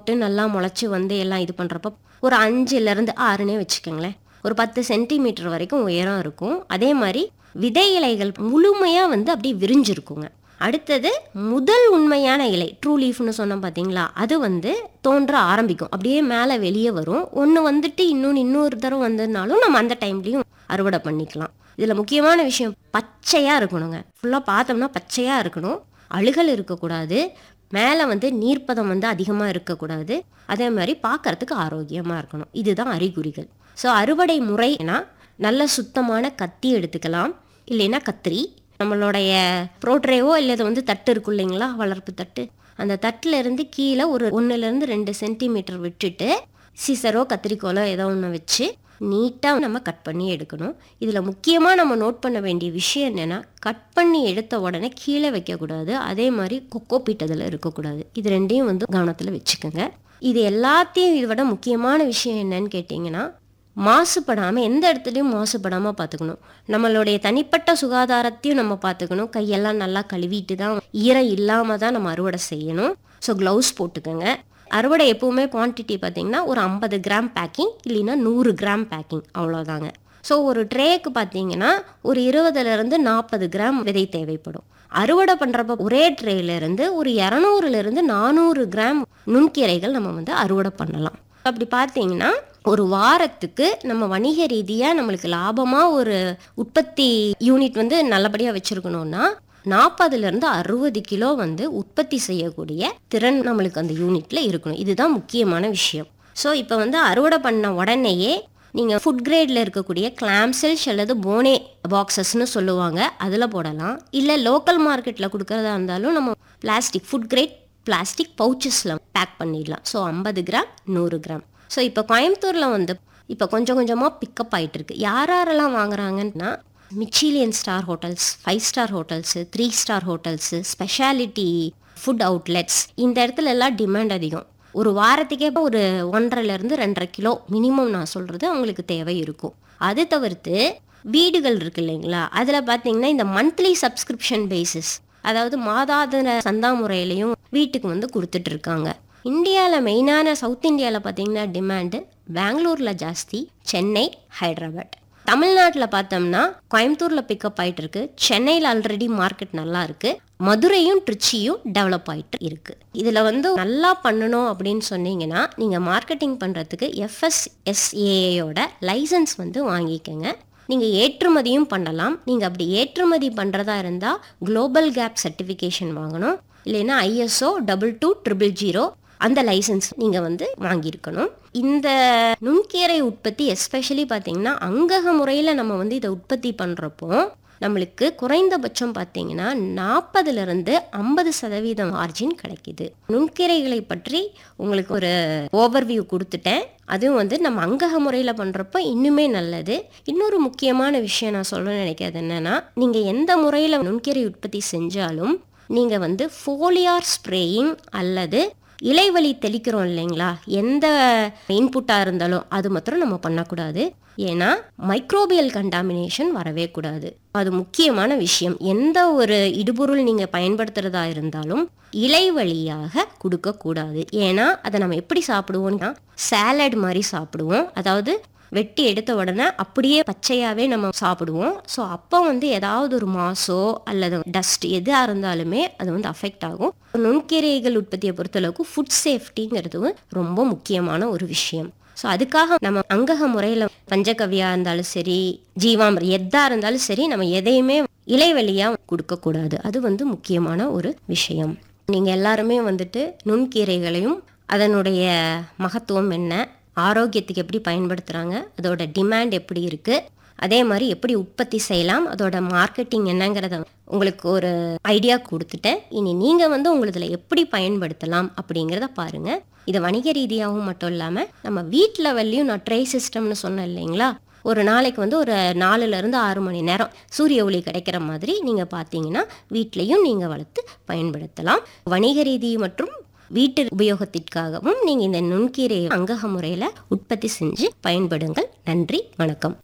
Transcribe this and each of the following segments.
போட்டு நல்லா முளைச்சி வந்து எல்லாம் இது பண்ணுறப்ப ஒரு அஞ்சுலேருந்து ஆறுனே வச்சுக்கோங்களேன் ஒரு பத்து சென்டிமீட்டர் வரைக்கும் உயரம் இருக்கும் அதே மாதிரி விதை இலைகள் முழுமையாக வந்து அப்படியே விரிஞ்சிருக்குங்க அடுத்தது முதல் உண்மையான இலை ட்ரூ லீஃப்னு சொன்னோம் பார்த்தீங்களா அது வந்து தோன்ற ஆரம்பிக்கும் அப்படியே மேலே வெளியே வரும் ஒன்று வந்துட்டு இன்னொன்று இன்னொரு தடவை வந்ததுனாலும் நம்ம அந்த டைம்லேயும் அறுவடை பண்ணிக்கலாம் இதில் முக்கியமான விஷயம் பச்சையாக இருக்கணுங்க ஃபுல்லாக பார்த்தோம்னா பச்சையாக இருக்கணும் அழுகல் இருக்கக்கூடாது மேலே வந்து நீர்ப்பதம் வந்து அதிகமாக இருக்கக்கூடாது அதே மாதிரி பார்க்கறதுக்கு ஆரோக்கியமாக இருக்கணும் இதுதான் அறிகுறிகள் ஸோ அறுவடை முறைனா நல்ல சுத்தமான கத்தி எடுத்துக்கலாம் இல்லைன்னா கத்திரி நம்மளுடைய ப்ரோட்ரேவோ இல்லை அது வந்து தட்டு இருக்கும் இல்லைங்களா வளர்ப்பு தட்டு அந்த தட்டில் இருந்து கீழே ஒரு ஒன்றுலேருந்து ரெண்டு சென்டிமீட்டர் விட்டுட்டு சீசரோ கத்திரிக்கோலோ ஏதோ ஒன்று வச்சு நீட்டாக நம்ம கட் பண்ணி எடுக்கணும் இதில் முக்கியமாக நம்ம நோட் பண்ண வேண்டிய விஷயம் என்னென்னா கட் பண்ணி எடுத்த உடனே கீழே வைக்கக்கூடாது அதே மாதிரி கொக்கோ பீட் அதில் இருக்கக்கூடாது இது ரெண்டையும் வந்து கவனத்தில் வச்சுக்கோங்க இது எல்லாத்தையும் இதை விட முக்கியமான விஷயம் என்னன்னு கேட்டிங்கன்னா மாசுபடாமல் எந்த இடத்துலையும் மாசுபடாமல் பார்த்துக்கணும் நம்மளுடைய தனிப்பட்ட சுகாதாரத்தையும் நம்ம பார்த்துக்கணும் கையெல்லாம் நல்லா கழுவிட்டு தான் ஈரம் இல்லாமல் தான் நம்ம அறுவடை செய்யணும் ஸோ க்ளவுஸ் போட்டுக்கோங்க அறுவடை எப்பவுமே குவான்டிட்டி பார்த்தீங்கன்னா ஒரு ஐம்பது கிராம் பேக்கிங் இல்லைன்னா நூறு கிராம் பேக்கிங் அவ்வளோதாங்க ஸோ ஒரு ட்ரேக்கு பார்த்தீங்கன்னா ஒரு இருபதுலேருந்து நாற்பது கிராம் விதை தேவைப்படும் அறுவடை பண்ணுறப்ப ஒரே ட்ரேலேருந்து ஒரு இரநூறுலேருந்து நானூறு கிராம் நுண்கீரைகள் நம்ம வந்து அறுவடை பண்ணலாம் அப்படி பார்த்தீங்கன்னா ஒரு வாரத்துக்கு நம்ம வணிக ரீதியாக நம்மளுக்கு லாபமாக ஒரு உற்பத்தி யூனிட் வந்து நல்லபடியாக வச்சுருக்கணும்னா நாற்பதுலேருந்து அறுபது கிலோ வந்து உற்பத்தி செய்யக்கூடிய திறன் நம்மளுக்கு அந்த யூனிட்ல இருக்கணும் இதுதான் முக்கியமான விஷயம் ஸோ இப்போ வந்து அறுவடை பண்ண உடனேயே நீங்கள் ஃபுட் கிரேடில் இருக்கக்கூடிய கிளாம்செல்ஸ் அல்லது போனே பாக்ஸஸ்னு சொல்லுவாங்க அதில் போடலாம் இல்லை லோக்கல் மார்க்கெட்டில் கொடுக்கறதா இருந்தாலும் நம்ம பிளாஸ்டிக் ஃபுட் கிரேட் பிளாஸ்டிக் பவுச்சஸில் பேக் பண்ணிடலாம் ஸோ ஐம்பது கிராம் நூறு கிராம் ஸோ இப்போ கோயம்புத்தூரில் வந்து இப்போ கொஞ்சம் கொஞ்சமாக பிக்கப் ஆயிட்டு இருக்கு யார் யாரெல்லாம் வாங்குறாங்கன்னா Michelin star hotels five star hotels three star hotels speciality food outlets இந்த இடத்துல எல்லாம் டிமாண்ட் அதிகம் ஒரு வாரத்துக்கே ஒரு ஒன்றரைலேருந்து ரெண்டரை கிலோ மினிமம் நான் சொல்கிறது அவங்களுக்கு தேவை இருக்கும் அது தவிர்த்து வீடுகள் இருக்கு இல்லைங்களா அதில் பார்த்தீங்கன்னா இந்த மந்த்லி சப்ஸ்கிரிப்ஷன் பேசிஸ் அதாவது மாதாந்திர சந்தா முறையிலையும் வீட்டுக்கு வந்து கொடுத்துட்டு இருக்காங்க இந்தியாவில் மெயினான சவுத் இந்தியாவில் பார்த்தீங்கன்னா டிமாண்டு பெங்களூரில் ஜாஸ்தி சென்னை ஹைதராபாத் தமிழ்நாட்டில் பார்த்தோம்னா கோயம்புத்தூரில் பிக்கப் ஆயிட்டு இருக்கு சென்னையில் ஆல்ரெடி மார்க்கெட் நல்லா இருக்கு மதுரையும் ட்ரிச்சியும் டெவலப் ஆயிட்டு இருக்கு இதில் வந்து நல்லா பண்ணணும் அப்படின்னு சொன்னீங்கன்னா நீங்கள் மார்க்கெட்டிங் பண்ணுறதுக்கு எஃப்எஸ்எஸ்ஏயோட லைசன்ஸ் வந்து வாங்கிக்கோங்க நீங்கள் ஏற்றுமதியும் பண்ணலாம் நீங்கள் அப்படி ஏற்றுமதி பண்ணுறதா இருந்தால் குளோபல் கேப் சர்டிஃபிகேஷன் வாங்கணும் இல்லைன்னா ISO double two triple zero அந்த லைசன்ஸ் நீங்கள் வந்து வாங்கியிருக்கணும் இந்த நுண்கீரை உற்பத்தி எஸ்பெஷலி பார்த்தீங்கன்னா அங்கக முறையில் நம்ம வந்து இதை உற்பத்தி பண்ணுறப்போ நம்மளுக்கு குறைந்தபட்சம் பார்த்தீங்கன்னா நாற்பதுலேருந்து ஐம்பது சதவீதம் மார்ஜின் கிடைக்குது நுண்கீரைகளை பற்றி உங்களுக்கு ஒரு ஓவர்வியூ கொடுத்துட்டேன் அதுவும் வந்து நம்ம அங்கக முறையில் பண்ணுறப்ப இன்னுமே நல்லது இன்னொரு முக்கியமான விஷயம் நான் சொல்ல நினைக்கிறது என்னென்னா நீங்கள் எந்த முறையில் நுண்கீரை உற்பத்தி செஞ்சாலும் நீங்கள் வந்து ஃபோலியார் ஸ்ப்ரேயிங் அல்லது இலைவழி தெளிக்கிறோம் இல்லைங்களா எந்த இன்புட்டாக இருந்தாலும் அது மாத்திரம் நம்ம பண்ணக்கூடாது ஏன்னா மைக்ரோபியல் கண்டாமினேஷன் வரவே கூடாது அது முக்கியமான விஷயம் எந்த ஒரு இடுபொருள் நீங்கள் பயன்படுத்துகிறதா இருந்தாலும் இலை வழியாக கொடுக்கக்கூடாது ஏன்னா அதை நம்ம எப்படி சாப்பிடுவோம்னா சாலட் மாதிரி சாப்பிடுவோம் அதாவது வெட்டி எடுத்த உடனே அப்படியே பச்சையாகவே நம்ம சாப்பிடுவோம் ஸோ அப்போ வந்து ஏதாவது ஒரு மாசோ அல்லது டஸ்ட் எதாக இருந்தாலுமே அது வந்து அஃபெக்ட் ஆகும் நுண்கீரைகள் உற்பத்தியை பொறுத்தளவுக்கு ஃபுட் சேஃப்டிங்கிறது ரொம்ப முக்கியமான ஒரு விஷயம் ஸோ அதுக்காக நம்ம அங்கக முறையில் பஞ்சகவியா இருந்தாலும் சரி ஜீவாமிரம் எதா இருந்தாலும் சரி நம்ம எதையுமே இலைவெளியாக கொடுக்கக்கூடாது அது வந்து முக்கியமான ஒரு விஷயம் நீங்கள் எல்லாருமே வந்துட்டு நுண்கீரைகளையும் அதனுடைய மகத்துவம் என்ன ஆரோக்கியத்துக்கு எப்படி பயன்படுத்துகிறாங்க அதோட டிமாண்ட் எப்படி இருக்குது அதே மாதிரி எப்படி உற்பத்தி செய்யலாம் அதோட மார்க்கெட்டிங் என்னங்கிறத உங்களுக்கு ஒரு ஐடியா கொடுத்துட்டேன் இனி நீங்கள் வந்து உங்களுதில் எப்படி பயன்படுத்தலாம் அப்படிங்கிறத பாருங்கள் இது வணிக ரீதியாகவும் மட்டும் இல்லாமல் நம்ம வீட் லெவல்லையும் நான் ட்ரே சிஸ்டம்னு சொன்னேன் இல்லைங்களா ஒரு நாளைக்கு வந்து ஒரு நாலுலேருந்து ஆறு மணி நேரம் சூரிய ஒளி கிடைக்கிற மாதிரி நீங்கள் பார்த்தீங்கன்னா வீட்லேயும் நீங்கள் வளர்த்து பயன்படுத்தலாம் வணிக ரீதி மற்றும் வீட்டு உபயோகத்திற்காகவும் நீங்கள் இந்த நுண்கீரை அங்கக முறையில் உற்பத்தி செஞ்சு பயன்படுங்கள் நன்றி வணக்கம்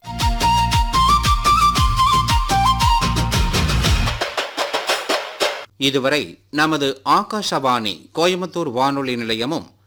இதுவரை நமது ஆகாஷவாணி கோயம்புத்தூர் வானொலி நிலையமும்